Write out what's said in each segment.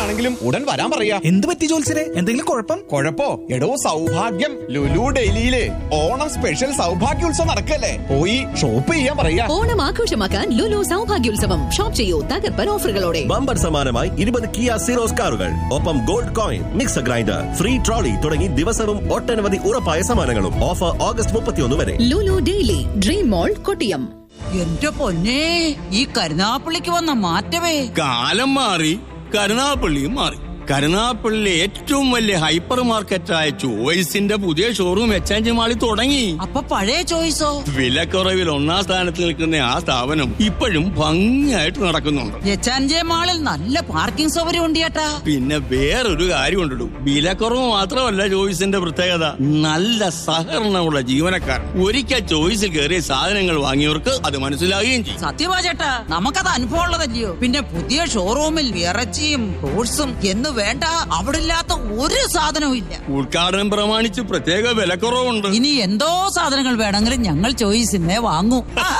ആവശ്യമാണെങ്കിലും ഉടൻ വരാൻ പറയാ എന്ത് പറ്റി ജോത്സരെ എന്തെങ്കിലും കുഴപ്പം കൊഴപ്പോ എടോ സൗഭാഗ്യം ലുലു ഡൽഹിയില് ഓണം സ്പെഷ്യൽ സൗഭാഗ്യോത്സവം നടക്കല്ലേ പോയി ഷോപ്പ് ചെയ്യാൻ പറയാ ഓണം ആഘോഷമാക്കാൻ ലുലു സൗഭാഗ്യോത്സവം ഷോപ്പ് ചെയ്യൂ തകർപ്പൻ ഓഫറുകളോടെ ബമ്പർ സമ്മാനമായി ഇരുപത് കിയ സീറോസ് കാറുകൾ ഒപ്പം gold coin mixer grinder free trolley തുടങ്ങി ദിവസവും ഒട്ടനവധി ഉറപ്പായ സമ്മാനങ്ങളും ഓഫർ ഓഗസ്റ്റ് മുപ്പത്തിയൊന്ന് വരെ Lulu daily dream mall Kottiyam എന്റെ പൊന്നെ ഈ കരുനാപ്പള്ളിക്ക് വന്ന മാറ്റമേ കാലം മാറി കരുനാപ്പള്ളിയും മാറി കരുനാപ്പള്ളിയിലെ ഏറ്റവും വലിയ ഹൈപ്പർ മാർക്കറ്റായ ചോയ്സിന്റെ പുതിയ ഷോറൂം എക്സ്ചേഞ്ച് മാളിൽ തുടങ്ങി അപ്പൊ പഴയ ചോയ്സോ വിലക്കുറവിൽ ഒന്നാം സ്ഥാനത്ത് നിൽക്കുന്ന ആ സ്ഥാപനം ഇപ്പോഴും ഭംഗിയായിട്ട് നടക്കുന്നുണ്ട് എച്ചാൻജെ മാളിൽ നല്ല പാർക്കിംഗ് സൗകര്യം ഉണ്ട് ചേട്ടാ പിന്നെ വേറൊരു കാര്യം ഉണ്ടിടും വിലക്കുറവ് മാത്രമല്ല ചോയ്സിന്റെ പ്രത്യേകത നല്ല സഹകരണമുള്ള ജീവനക്കാർ ഒരിക്കൽ ചോയ്സിൽ കയറിയ സാധനങ്ങൾ വാങ്ങിയവർക്ക് അത് മനസ്സിലാകുകയും ചെയ്യും സത്യമാ ചേട്ടാ നമുക്കത് അനുഭവം ഉള്ളതല്ലയോ പിന്നെ പുതിയ ഷോറൂമിൽ ഇറച്ചിയും ഫ്രൂട്ട്സും എന്ന് വേണ്ട അവിടെ ഇല്ലാത്ത ഒരു സാധനവും ഇല്ല ഉദ്ഘാടനം പ്രമാണിച്ച് പ്രത്യേക വിലക്കുറവുണ്ട് ഇനി എന്തോ സാധനങ്ങൾ വേണമെങ്കിലും ഞങ്ങൾ ചോയ്സിനെ വാങ്ങൂ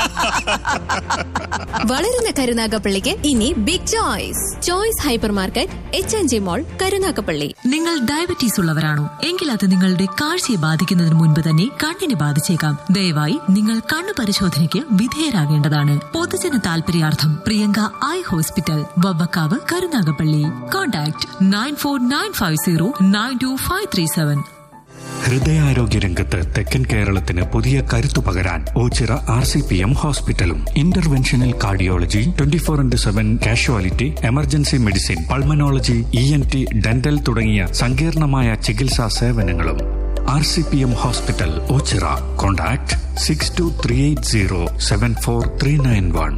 വളരുന്ന കരുനാഗപ്പള്ളിക്ക് ഇനി big choice choice hypermarket H N G mall Karunagappally നിങ്ങൾ ഡയബറ്റീസ് ഉള്ളവരാണോ എങ്കിൽ അത് നിങ്ങളുടെ കാഴ്ചയെ ബാധിക്കുന്നതിന് മുൻപ് തന്നെ കണ്ണിനെ ബാധിച്ചേക്കാം ദയവായി നിങ്ങൾ കണ്ണു പരിശോധനയ്ക്ക് വിധേയരാകേണ്ടതാണ് പൊതുജന താൽപര്യാർത്ഥം Priyanka eye hospital Vavvakkavu Karunagappally contact nine four nine five zero nine two five three seven ഹൃദയാരോഗ്യ രംഗത്ത് തെക്കൻ കേരളത്തിന് പുതിയ കരുത്തു പകരാൻ Ochira R C P M ഹോസ്പിറ്റലും interventional cardiology twenty four into seven casualty emergency medicine pulmonology E N T dental തുടങ്ങിയ സങ്കീർണമായ ചികിത്സാ സേവനങ്ങളും R C P M hospital Ochira contact six two three eight zero seven four three nine one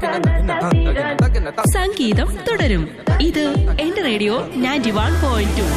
സംഗീതം തുടരും ഇത് എന്റെ radio ninety one point to